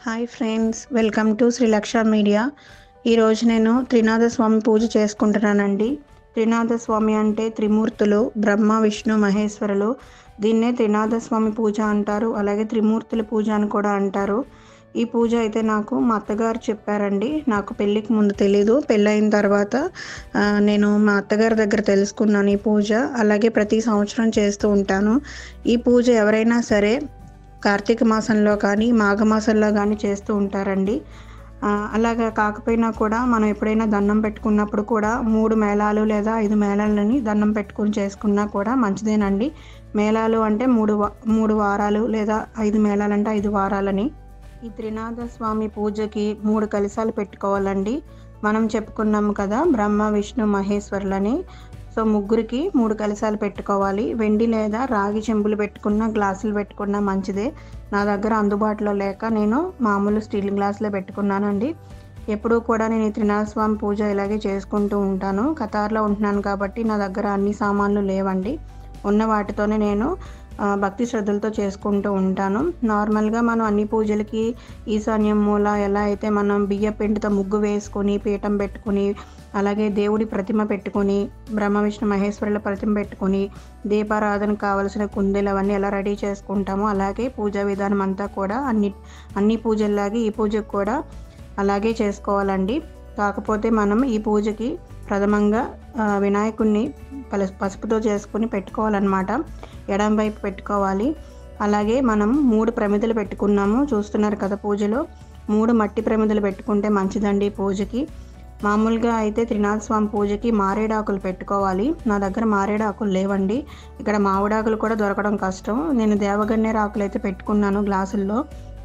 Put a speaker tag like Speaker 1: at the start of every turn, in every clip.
Speaker 1: hi friends welcome to Srilaksha media ఈరోజు నేను త్రినాథ స్వామి పూజ చేసుకుంటున్నానండి త్రినాథ స్వామి అంటే త్రిమూర్తులు బ్రహ్మ విష్ణు మహేశ్వరులు దీన్నే త్రినాథ స్వామి పూజ అంటారు అలాగే త్రిమూర్తుల పూజ అని కూడా అంటారు ఈ పూజ అయితే నాకు మా అత్తగారు చెప్పారండి నాకు పెళ్ళికి ముందు తెలీదు పెళ్ళయిన తర్వాత ఆ, నేను మా అత్తగారి దగ్గర తెలుసుకున్నాను ఈ పూజ అలాగే ప్రతి సంవత్సరం చేస్తూ ఉంటాను ఈ పూజ ఎవరైనా సరే కార్తీక మాసంలో కానీ మాఘమాసంలో కానీ చేస్తూ ఉంటారండి ఆ, అలాగా కాకపోయినా కూడా మనం ఎప్పుడైనా దండం పెట్టుకున్నప్పుడు కూడా మూడు మేళాలు లేదా ఐదు మేళాలని దండం పెట్టుకుని చేసుకున్నా కూడా మంచిదేనండి మేళాలు అంటే మూడు వా- మూడు వారాలు లేదా ఐదు మేళాలు అంటే ఐదు వారాలని ఈ త్రినాథ స్వామి పూజకి మూడు కలశాలు పెట్టుకోవాలండి మనం చెప్పుకున్నాము కదా బ్రహ్మ విష్ణు మహేశ్వరులని సో ముగ్గురికి మూడు కలశాలు పెట్టుకోవాలి వెండి లేదా రాగి చెంబులు పెట్టుకున్న గ్లాసులు పెట్టుకున్న మంచిదే నా దగ్గర అందుబాటులో లేక నేను మామూలు స్టీల్ గ్లాసులో పెట్టుకున్నానండి ఎప్పుడూ కూడా నేను ఈ త్రినాథ స్వామి పూజ ఇలాగే చేసుకుంటూ ఉంటాను కతార్లో ఉంటున్నాను కాబట్టి నా దగ్గర అన్ని సామాన్లు లేవండి ఉన్న వాటితోనే నేను ఆ, భక్తి శ్రద్ధలతో చేసుకుంటూ ఉంటాను నార్మల్గా మనం అన్ని పూజలకి ఈశాన్యం మూల ఎలా అయితే మనం బియ్య పిండితో ముగ్గు వేసుకొని పీఠం పెట్టుకొని అలాగే దేవుడి ప్రతిమ పెట్టుకొని బ్రహ్మ విష్ణు మహేశ్వరుల ప్రతిమ పెట్టుకొని దీపారాధన కావలసిన కుందేలు అవన్నీ ఎలా రెడీ చేసుకుంటామో అలాగే పూజా విధానం అంతా కూడా అన్ని అన్ని పూజల్లాగే ఈ పూజకు కూడా అలాగే చేసుకోవాలండి కాకపోతే మనం ఈ పూజకి ప్రథమంగా ఆ, వినాయకుడిని పల- పసుపుతో చేసుకుని పెట్టుకోవాలన్నమాట ఎడం వైపు పెట్టుకోవాలి అలాగే మనం మూడు ప్రమిదలు పెట్టుకున్నాము చూస్తున్నారు కదా పూజలో మూడు మట్టి ప్రమిదలు పెట్టుకుంటే మంచిదండి ఈ పూజకి మామూలుగా అయితే త్రినాథ స్వామి పూజకి మారేడాకులు పెట్టుకోవాలి నా దగ్గర మారేడాకులు లేవండి ఇక్కడ మామిడాకులు కూడా దొరకడం కష్టం నేను దేవగన్నేరు ఆకులు అయితే పెట్టుకున్నాను గ్లాసుల్లో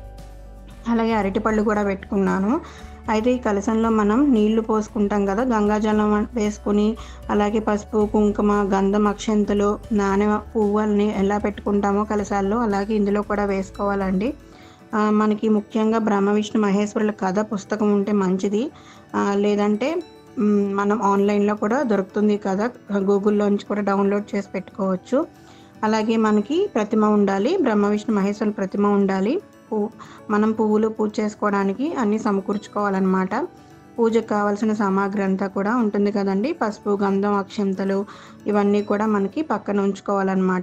Speaker 1: అలాగే అరటిపళ్ళు కూడా పెట్టుకున్నాను అయితే ఈ కలశంలో మనం నీళ్లు పోసుకుంటాం కదా గంగాజలం వేసుకుని అలాగే పసుపు కుంకుమ గంధం అక్షంతలు నానె పువ్వుల్ని ఎలా పెట్టుకుంటామో కలశాల్లో అలాగే ఇందులో కూడా వేసుకోవాలండి ఆ, మనకి ముఖ్యంగా బ్రహ్మ విష్ణు మహేశ్వరుల కథ పుస్తకం ఉంటే మంచిది ఆ, లేదంటే మ్, మనం ఆన్లైన్లో కూడా దొరుకుతుంది కదా గూగుల్లోంచి కూడా డౌన్లోడ్ చేసి పెట్టుకోవచ్చు అలాగే మనకి ప్రతిమ ఉండాలి బ్రహ్మ విష్ణు మహేశ్వరుల ప్రతిమ ఉండాలి పువ్వు మనం పువ్వులు పూజ చేసుకోవడానికి అన్నీ సమకూర్చుకోవాలన్నమాట పూజకు కావాల్సిన సామాగ్రి అంతా కూడా ఉంటుంది కదండి పసుపు గంధం అక్షంతలు ఇవన్నీ కూడా మనకి పక్కన ఉంచుకోవాలన్నమాట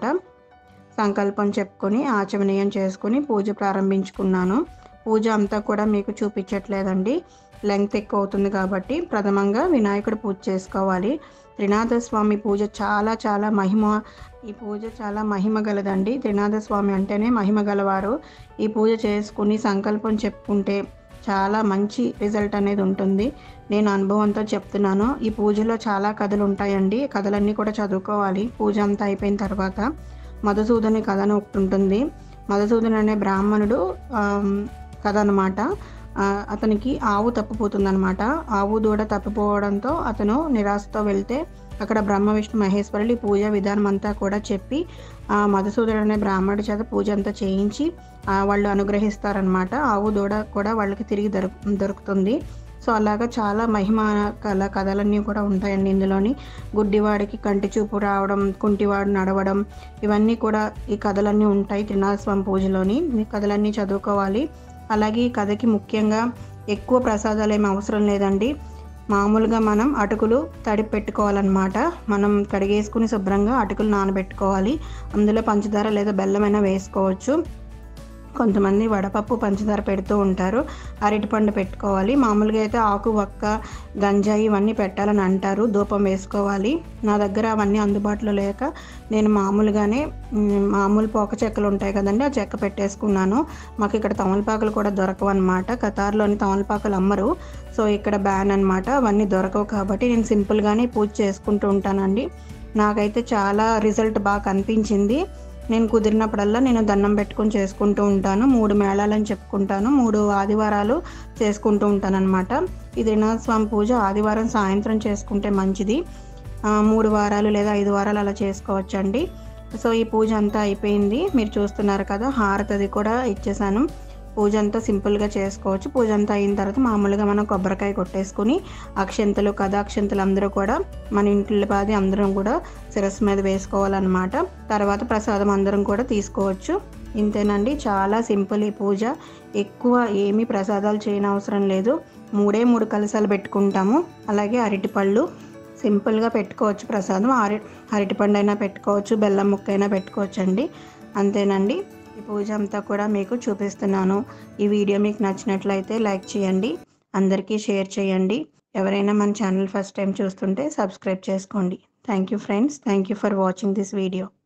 Speaker 1: సంకల్పం చెప్పుకొని ఆచమనీయం చేసుకొని పూజ ప్రారంభించుకున్నాను పూజ అంతా కూడా మీకు చూపించట్లేదండి లెంగ్త్ ఎక్కువ అవుతుంది కాబట్టి ప్రథమంగా వినాయకుడు పూజ చేసుకోవాలి త్రినాథ స్వామి పూజ చాలా చాలా మహిమ ఈ పూజ చాలా మహిమ గలదండి త్రినాథ స్వామి అంటేనే మహిమ గలవారు ఈ పూజ చేసుకుని సంకల్పం చెప్పుకుంటే చాలా మంచి రిజల్ట్ అనేది ఉంటుంది నేను అనుభవంతో చెప్తున్నాను ఈ పూజలో చాలా కథలు ఉంటాయండి కథలన్నీ కూడా చదువుకోవాలి పూజ అంతా అయిపోయిన తర్వాత మధుసూదని కథ అని ఒకటి ఉంటుంది మధుసూదన్ అనే బ్రాహ్మణుడు ఆమ్, కథ అనమాట అతనికి ఆవు తప్పిపోతుందన్నమాట ఆవు దూడ తప్పిపోవడంతో అతను నిరాశతో వెళ్తే అక్కడ బ్రహ్మ విష్ణు మహేశ్వరులు ఈ పూజ విధానం అంతా కూడా చెప్పి ఆ మధుసూదనుడు అనే బ్రాహ్మణుడి చేత పూజ అంతా చేయించి ఆ, వాళ్ళు అనుగ్రహిస్తారనమాట ఆవు దూడ కూడా వాళ్ళకి తిరిగి దొరుకు దొరుకుతుంది సో అలాగా చాలా మహిమ కళ కథలన్నీ కూడా ఉంటాయండి ఇందులోని గుడ్డివాడికి కంటి చూపు రావడం కుంటివాడు నడవడం ఇవన్నీ కూడా ఈ కథలన్నీ ఉంటాయి త్రినాథ స్వామి పూజలోని ఈ కథలన్నీ చదువుకోవాలి అలాగే ఈ కథకి ముఖ్యంగా ఎక్కువ ప్రసాదాలు ఏమి అవసరం లేదండి మామూలుగా మనం అటుకులు తడిపి పెట్టుకోవాలన్నమాట మనం కడిగేసుకుని శుభ్రంగా అటుకులు నానబెట్టుకోవాలి అందులో పంచదార లేదా బెల్లమైనా వేసుకోవచ్చు కొంతమంది వడపప్పు పంచదార పెడుతూ ఉంటారు అరటిపండు పెట్టుకోవాలి మామూలుగా అయితే ఆకు వక్క గంజాయి ఇవన్నీ పెట్టాలని అంటారు ధూపం వేసుకోవాలి నా దగ్గర అవన్నీ అందుబాటులో లేక నేను మామూలుగానే మ్, మామూలు పోక చెక్కలు ఉంటాయి కదండి ఆ చెక్క పెట్టేసుకున్నాను మాకు ఇక్కడ తమలపాకులు కూడా దొరకవు అనమాట కతార్లోని తమలపాకులు అమ్మరు సో ఇక్కడ బ్యాన్ అనమాట అవన్నీ దొరకవు కాబట్టి నేను సింపుల్గానే పూజ చేసుకుంటూ ఉంటానండి నాకైతే చాలా రిజల్ట్ బాగా కనిపించింది నేను కుదిరినప్పుడల్లా నేను దండం పెట్టుకొని చేసుకుంటూ ఉంటాను మూడు మేళాలని చెప్పుకుంటాను మూడు ఆదివారాలు చేసుకుంటూ ఉంటాను అనమాట ఈ త్రినాథ స్వామి పూజ ఆదివారం సాయంత్రం చేసుకుంటే మంచిది ఆ, మూడు వారాలు లేదా ఐదు వారాలు అలా చేసుకోవచ్చండి సో ఈ పూజ అంతా అయిపోయింది మీరు చూస్తున్నారు కదా హారతది కూడా ఇచ్చేసాను పూజ అంతా సింపుల్గా చేసుకోవచ్చు పూజ అంతా అయిన తర్వాత మామూలుగా మనం కొబ్బరికాయ కొట్టేసుకుని అక్షంతలు కథ అక్షంతలు అందరూ కూడా మన ఇంట్లో పాది అందరం కూడా శిరస్సు మీద వేసుకోవాలన్నమాట తర్వాత ప్రసాదం అందరం కూడా తీసుకోవచ్చు ఇంతేనండి చాలా సింపుల్ ఈ పూజ ఎక్కువ ఏమీ ప్రసాదాలు చేయని అవసరం లేదు మూడే మూడు కలసాలు పెట్టుకుంటాము అలాగే అరటిపళ్ళు సింపుల్గా పెట్టుకోవచ్చు ప్రసాదం అరి అరటిపండు అయినా పెట్టుకోవచ్చు బెల్లం ముక్క అయినా పెట్టుకోవచ్చు అండి అంతేనండి ఈ పూజ అంతా కూడా మీకు చూపిస్తున్నాను ఈ వీడియో మీకు నచ్చినట్లయితే లైక్ చేయండి అందరికీ షేర్ చేయండి ఎవరైనా మన ఛానల్ ఫస్ట్ టైం చూస్తుంటే సబ్స్క్రైబ్ చేసుకోండి thank you friends thank you for watching this video